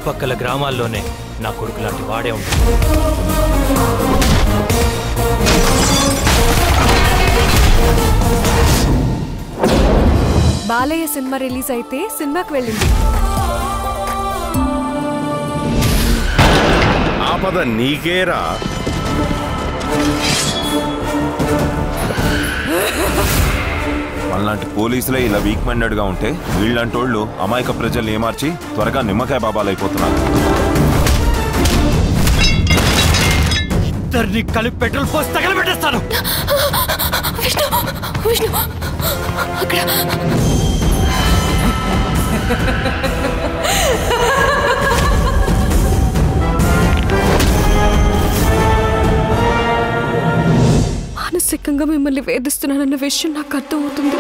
చుట్టుపక్కల గ్రామాల్లోనే నా కొడుకు లాంటి వాడే ఉంటాడు బాలయ్య సినిమా రిలీజ్ అయితే సినిమాకి వెళ్ళింది ఆపద నీకేరా మనలాంటి పోలీసులే ఇలా వీక్ మైండెడ్ గా ఉంటే వీళ్ళంటి వాళ్ళు అమాయక ప్రజల్ని ఏమార్చి త్వరగా నిమ్మకాయ బాబాలైపోతున్నారు ఇద్దరిని కలిపి పెట్రోల్ పోసి తగలబెట్టేస్తాను విష్ణు విష్ణు అక్కడ మానసికంగా మిమ్మల్ని వేధిస్తున్నానన్న విషయం నాకు అర్థమవుతుంది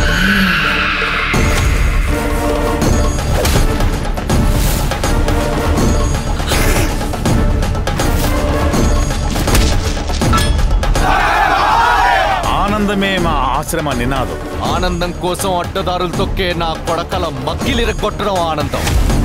ఆనందమే మా ఆశ్రమ నినాదం ఆనందం కోసం అడ్డదారులు తొక్కే నా కొడకల మక్కిలిరగొట్టడం ఆనందం